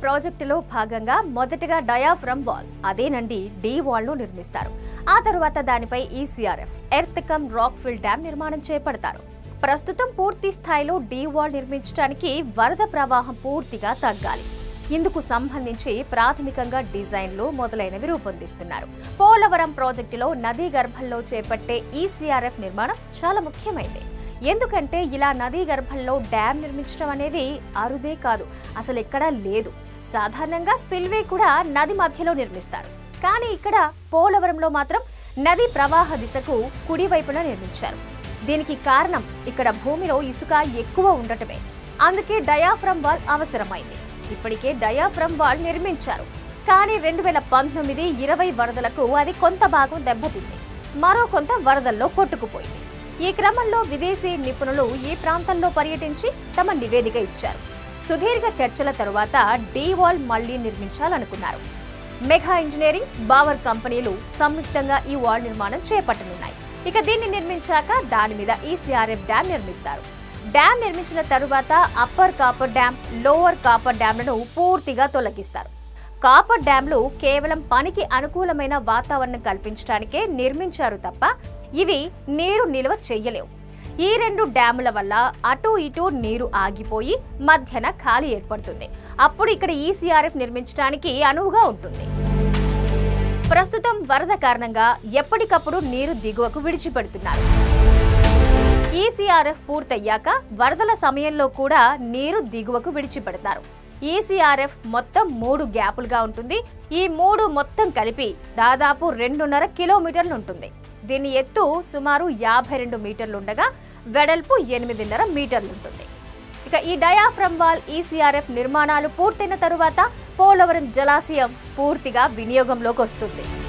ప్రాజెక్టులో భాగంగా మొదటగా డయాఫ్రమ్ వాల్ అదేనండి డి వాల్ ను నిర్మిస్తారు ఆ తరువాత దానిపై ECRF earth cum rock fill dam నిర్మాణం చేపడతారు ప్రస్తుతం పూర్తి స్థాయిలో డి వాల్ నిర్మించడానికి వరద ప్రవాహం పూర్తిగా తగ్గాలి ఇందుకు సంబంధించి ప్రాథమికంగా డిజైన్లు మొదలైనవి రూపొందిస్తున్నారు పోలవరం ప్రాజెక్టులో నదీ గర్భంలో చేపట్టే ఈసీఆర్ఎఫ్ నిర్మాణం చాలా ముఖ్యమైనది ఎందుకంటే ఇలా నదీ గర్భంలో డ్యామ్ నిర్మించడం అనేది అరుదే కాదు అసలు ఎక్కడా లేదు సాధారణంగా స్పిల్వే కూడా నది మధ్యలో నిర్మిస్తారు కానీ ఇక్కడ పోలవరంలో మాత్రం నది ప్రవాహ దిశకు కుడివైపున నిర్మించారు దీనికి కారణం ఇక్కడ భూమిలో ఇసుక ఎక్కువ ఉండటమే అందుకే డయాఫ్రమ్ వాల్ అవసరమైంది ఇప్పటికే డయాఫ్రమ్ వాల్ నిర్మించారు కానీ రెండు వేల పంతొమ్మిది ఇరవై వరదలకు అది కొంత భాగం దెబ్బతింది మరో కొంత వరదల్లో కొట్టుకుపోయింది ఈ క్రమంలో విదేశీ నిపుణులు ఈ ప్రాంతంలో పర్యటించి తమ నివేదిక ఇచ్చారు సుదీర్ఘ చర్చల తరువాత డీ వాల్ మళ్లీ నిర్మించాలనుకున్నారు మెగా ఇంజనీరింగ్ బావర్ కంపెనీలు సంయుక్తంగా ఈ వాల్ నిర్మాణం చేపట్టనున్నాయి ఇక దీన్ని నిర్మించాక దాని మీద ఈసీఆర్ఎఫ్ డ్యాం నిర్మిస్తారు డ్యాం నిర్మించిన తరువాత upper coffer dam lower coffer డ్యాంలను పూర్తిగా తొలగిస్తారు కాపర్ డ్యాంలు కేవలం పనికి అనుకూలమైన వాతావరణం కల్పించడానికే నిర్మించారు తప్ప ఇవి నీరు నిల్వ చెయ్యలేవు ఈ రెండు డ్యాముల వల్ల అటు ఇటు నీరు ఆగిపోయి మధ్యన ఖాళీ ఏర్పడుతుంది అప్పుడు ఇక్కడ ఈసీఆర్ఎఫ్ నిర్మించడానికి అనువుగా ఉంటుంది ప్రస్తుతం వరద కారణంగా ఎప్పటికప్పుడు నీరు దిగువకు విడిచిపెడుతున్నారు ఈసీఆర్ఎఫ్ పూర్తయ్యాక వరదల సమయంలో కూడా నీరు దిగువకు విడిచిపెడతారు ఈసీఆర్ఎఫ్ మొత్తం మూడు గ్యాపులుగా ఉంటుంది ఈ మూడు మొత్తం కలిపి దాదాపు రెండున్నర కిలోమీటర్లు ఉంటుంది దీని ఎత్తు సుమారు యాభై రెండు మీటర్లు ఉండగా వెడల్పు ఎనిమిదిన్నర మీటర్లు ఉంటుంది ఇక ఈ డయాఫ్రమ్ వాల్ ఈసీఆర్ఎఫ్ నిర్మాణాలు పూర్తయిన తరువాత పోలవరం జలాశయం పూర్తిగా వినియోగంలోకి వస్తుంది